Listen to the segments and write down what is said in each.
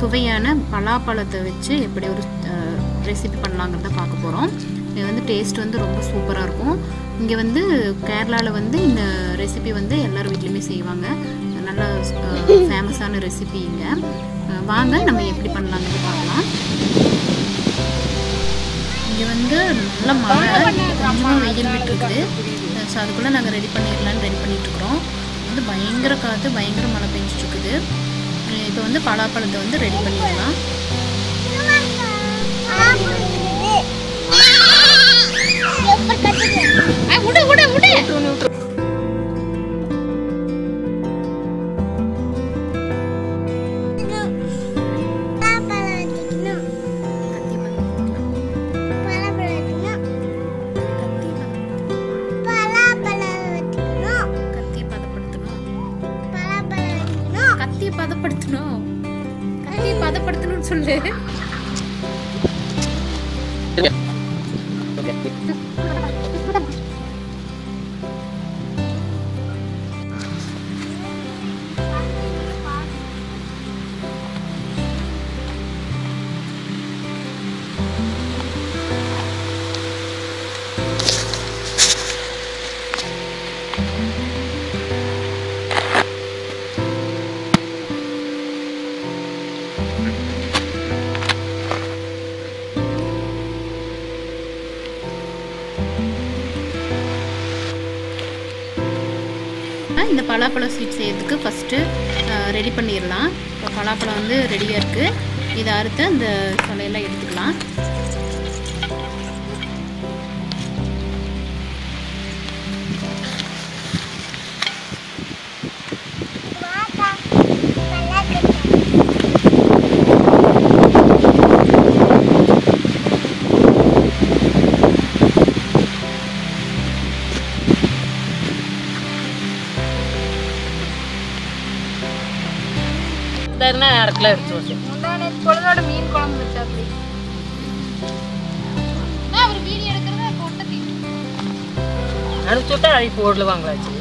சுவையான பலாப்பழத்தை வச்சு எப்படி ஒரு ரெசிபி பண்ணலாங்கிறத பார்க்க போகிறோம் இது வந்து டேஸ்ட் வந்து ரொம்ப சூப்பராக இருக்கும் இங்கே வந்து கேரளாவில் வந்து இந்த ரெசிபி வந்து எல்லார் வீட்லேயுமே செய்வாங்க நல்ல ஃபேமஸான ரெசிபி இங்கே அஹ் வாங்க நம்ம எப்படி பண்ணலாங்கிறது பார்க்கலாம் இங்கே வந்து நல்ல மழை கொஞ்சமாக வெயில் விட்டுருக்குது ஸோ அதுக்குள்ளே நாங்கள் ரெடி பண்ணிடலான்னு ரெடி பண்ணிகிட்ருக்குறோம் வந்து பயங்கர காற்று பயங்கர மழை பெஞ்சிட்ருக்குது இப்போ வந்து பலாப்பழத்தை வந்து ரெடி பண்ணிடலாம் விடு விடு விடு கத்தி பதப்படுத்தணும் கத்தியை பதப்படுத்தணும் கத்தியை பதப்படுத்தணும்னு சொல்லு இந்த பலாப்பழம் ஸ்வீட் செய்யறதுக்கு ஃபஸ்ட்டு ரெடி பண்ணிடலாம் இப்போ பலாப்பழம் வந்து ரெடியாக இருக்குது இதை அறுத்து அந்த சொலையெல்லாம் எடுத்துக்கலாம் இருந்தாருன்னா அரை கிலோ எடுத்து வச்சு பொழுதோட மீன் குழம்பு வச்சா அப்படி அவர் வீடியோ எடுக்கிறத போட்டு அனுப்பிச்சு விட்டா அழைப்பு ஓடலுவாங்களாச்சு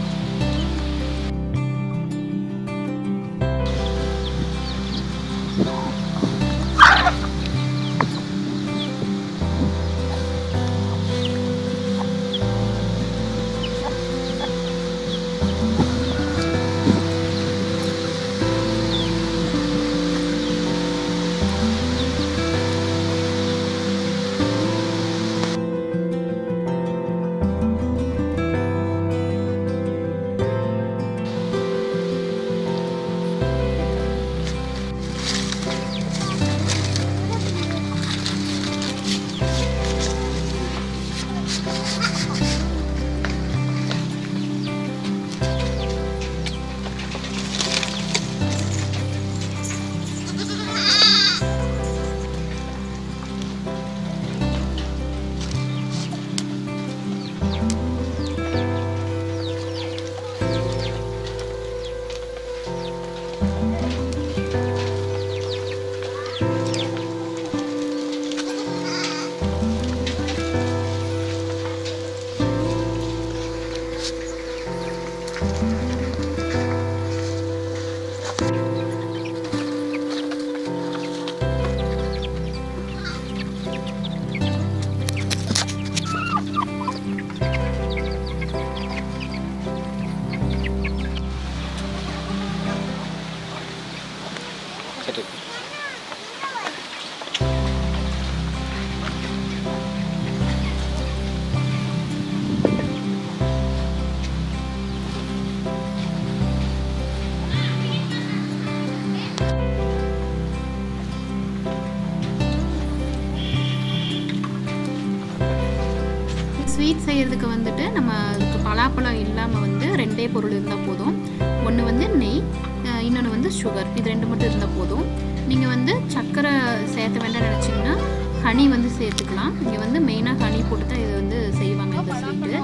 ஸ்வீட் செய்யறதுக்கு வந்துட்டு நம்ம அதுக்கு பலாப்பழம் இல்லாமல் வந்து ரெண்டே பொருள் இருந்தால் போதும் ஒன்று வந்து நெய் இன்னொன்று வந்து சுகர் இது ரெண்டு மட்டும் இருந்தால் போதும் நீங்கள் வந்து சர்க்கரை சேர்த்த வேண்டாம் நினச்சிங்கன்னா ஹனி வந்து சேர்த்துக்கலாம் இங்கே வந்து மெயினாக ஹனி போட்டு தான் இது வந்து செய்வாங்க இந்த ஸ்வீட்டு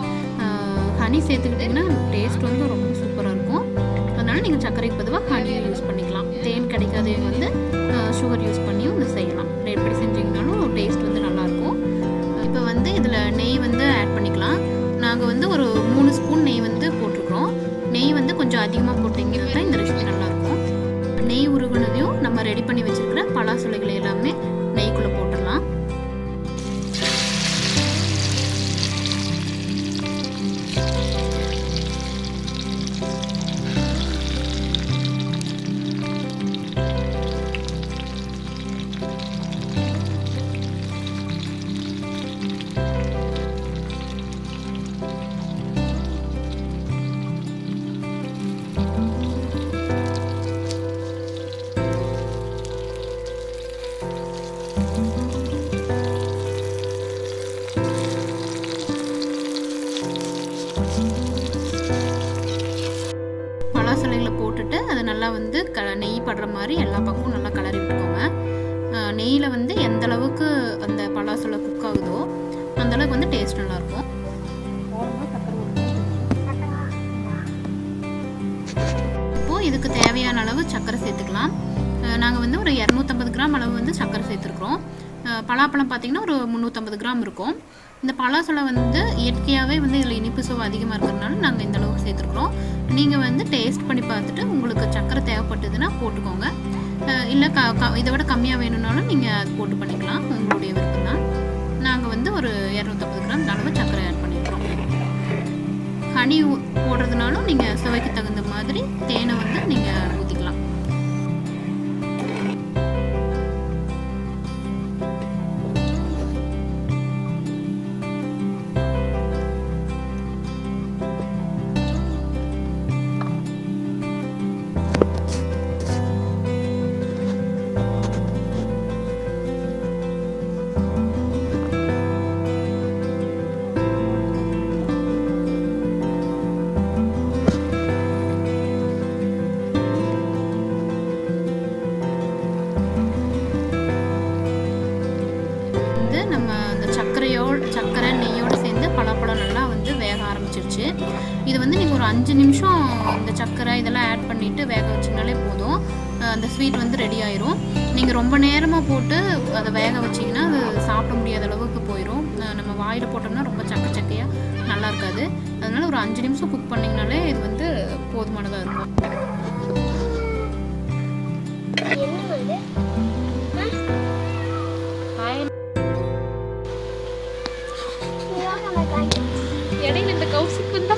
ஹனி சேர்த்துக்கிட்டிங்கன்னா டேஸ்ட் வந்து ரொம்ப சூப்பராக இருக்கும் அதனால் நீங்கள் சர்க்கரைக்கு பதிலாக ஹனி யூஸ் பண்ணிக்கலாம் தேன் கிடைக்காதவங்க வந்து சுகர் யூஸ் பண்ணியும் இதை செய்யலாம் எப்படி செஞ்சீங்கனாலும் டேஸ்ட் வந்து நல்லாயிருக்கும் இப்போ வந்து இதில் நெய் வந்து ஆட் பண்ணிக்கலாம் நாங்கள் வந்து ஒரு மூணு ஸ்பூன் நெய் வந்து போட்டிருக்கிறோம் நெய் வந்து கொஞ்சம் அதிகமாக போட்டிங்கன்னா தான் இந்த ரெசிபி நல்லாயிருக்கும் நெய் உருகுனதையும் நம்ம ரெடி பண்ணி வச்சுருக்க பலாசலைகளை போட்டுட்டு அதை நல்லா வந்து க நெய் படுற மாதிரி எல்லா பக்கமும் நல்லா கிளறி விட்டுக்கோங்க அஹ் நெய்யில் வந்து எந்த அளவுக்கு அந்த பலாசலை குக் ஆகுதோ அந்த அளவுக்கு வந்து டேஸ்ட் நல்லாயிருக்கும் இப்போது இதுக்கு தேவையான அளவு சர்க்கரை சேர்த்துக்கலாம் நாங்கள் வந்து ஒரு இரநூத்தம்பது கிராம் அளவு வந்து சர்க்கரை சேர்த்துருக்குறோம் அஹ் பலாப்பழம் பார்த்தீங்கன்னா ஒரு முந்நூற்றம்பது கிராம் இருக்கும் இந்த பலாசொலை வந்து இயற்கையாகவே வந்து இதில் இனிப்பு சுவை அதிகமாக இருக்கிறதுனால நாங்கள் இந்த அளவுக்கு சேர்த்துருக்குறோம் நீங்கள் வந்து டேஸ்ட் பண்ணி பார்த்துட்டு உங்களுக்கு சர்க்கரை தேவைப்பட்டதுன்னா போட்டுக்கோங்க இல்லை க க இதை விட கம்மியாக வேணும்னாலும் நீங்கள் அது போட்டு பண்ணிக்கலாம் உங்களுடைய விருப்பம் தான் நாங்கள் வந்து ஒரு இரநூத்தம்பது கிராம் அளவு சர்க்கரை ஆட் பண்ணியிருக்கிறோம் ஹனி ஊ- போடுறதுனாலும் நீங்கள் சுவைக்கு தகுந்த மாதிரி தேனை வந்து நீங்கள் ஊற்றிக்கலாம் வந்து நம்ம அந்த சர்க்கரையோட சர்க்கரை நெய்யோடு சேர்ந்து பலாப்பழம் நல்லா வந்து வேக ஆரம்பிச்சிருச்சு இது வந்து நீங்கள் ஒரு அஞ்சு நிமிஷம் இந்த சர்க்கரை இதெல்லாம் ஆட் பண்ணிவிட்டு வேக வச்சிங்கனாலே போதும் அஹ் அந்த ஸ்வீட் வந்து ரெடி ஆயிரும் நீங்கள் ரொம்ப நேரமாக போட்டு அதை வேக வச்சிங்கன்னா அது சாப்பிட முடியாத அளவுக்கு போயிடும் அஹ் நம்ம வாயில் போட்டோம்னா ரொம்ப சக்க சக்கையாக நல்லா இருக்காது அதனால ஒரு அஞ்சு நிமிஷம் குக் பண்ணிங்கனாலே இது வந்து போதுமானதாக இருக்கும் இடையில இந்த கௌசிக் வந்தா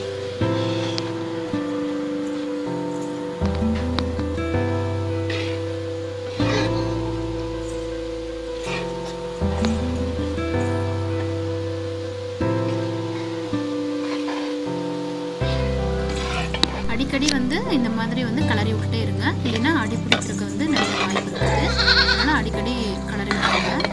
அடிக்கடி வந்து இந்த மாதிரி வந்து கலரி விட்டுட்டே இருங்க இல்லைன்னா அடி பிடிக்கிறதுக்கு வந்து நிறைய வாய்ப்பு இருக்குது அதனால் அடிக்கடி கலரி விட்டுருங்க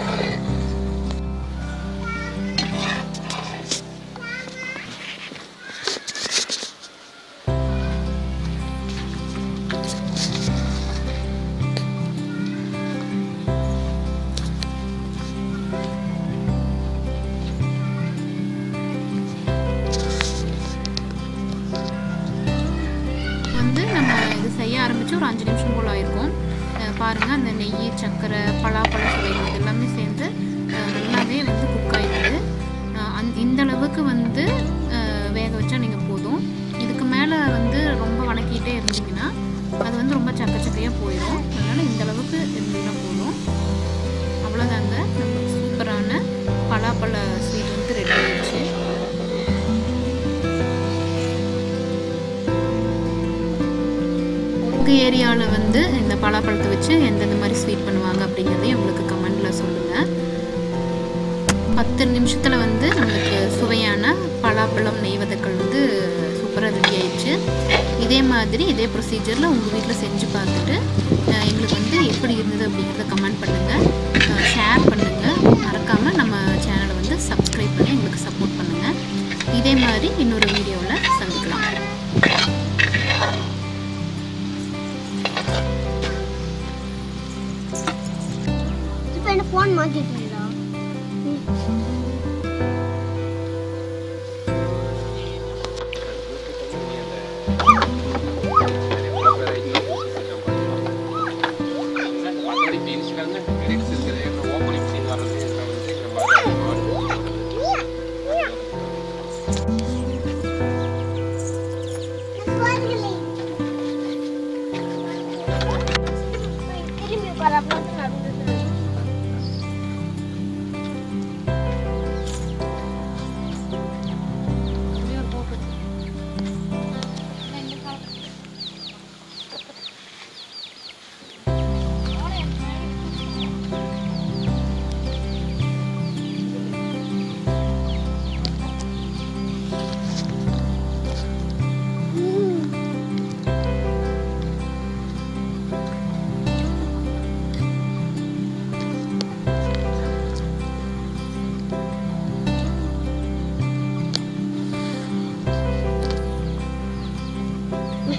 வந்து நம்ம இது செய்ய ஆரம்பித்து ஒரு அஞ்சு நிமிஷம் போல் ஆயிருக்கும் அஹ் பாருங்க அந்த நெய் சர்க்கரை பலாப்பழ சுவைகள் இது எல்லாமே சேர்ந்து அஹ் நல்லாவே வந்து குக் ஆயிடுது அஹ் அந்த இந்த அளவுக்கு வந்து அஹ் வேக வச்சா நீங்கள் போதும் இதுக்கு மேலே வந்து ரொம்ப வணக்கிட்டே இருந்தீங்கன்னா அது வந்து ரொம்ப சக்க சக்கையாக போயிடும் அதனால் இந்த அளவுக்கு இருந்தீங்கன்னா போதும் அவ்வளோதாங்க நம்ம சூப்பரான பலாப்பழ ஸ்வீட் வந்து ரெடி ஆயிடுச்சு உங்கள் ஏரியாவில் வந்து இந்த பலாப்பழத்தை வச்சு எந்தெந்த மாதிரி ஸ்வீட் பண்ணுவாங்க அப்படிங்கிறதையும் உங்களுக்கு கமெண்டில் சொல்லுங்கள் பத்து நிமிஷத்தில் வந்து நம்மளுக்கு சுவையான பலாப்பழம் நெய்வதக்கள் வந்து சூப்பராக ரெடி ஆயிடுச்சு இதே மாதிரி இதே ப்ரொசீஜரில் உங்கள் வீட்டில் செஞ்சு பார்த்துட்டு அஹ், எங்களுக்கு வந்து எப்படி இருந்தது அப்படிங்கிறத கமெண்ட் பண்ணுங்கள் ஷேர் பண்ணுங்கள் மறக்காமல் நம்ம சேனலை வந்து சப்ஸ்கிரைப் பண்ணி எங்களுக்கு சப்போர்ட் பண்ணுங்கள் இதே மாதிரி இன்னொரு வீடியோவில் சந்திக்கலாம் இப்போ என்ன ஃபோன் மாட்டிட்டீங்களா மற்றபடி பீன்ஸ்க்கான கிரெடிட்ஸ் இருக்குது இப்போ ஓப்பனிங் சீன் வர்றது இதில் வந்து நம்ம திரும்பி வரப்போ நடந்தது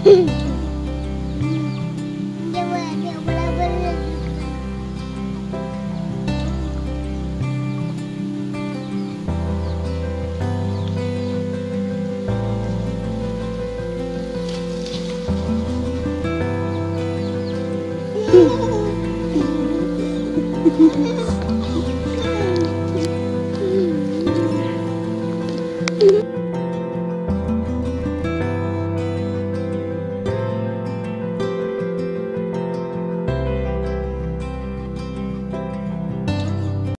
எவ்வளவு எவ்வளவு பெரிய ஆ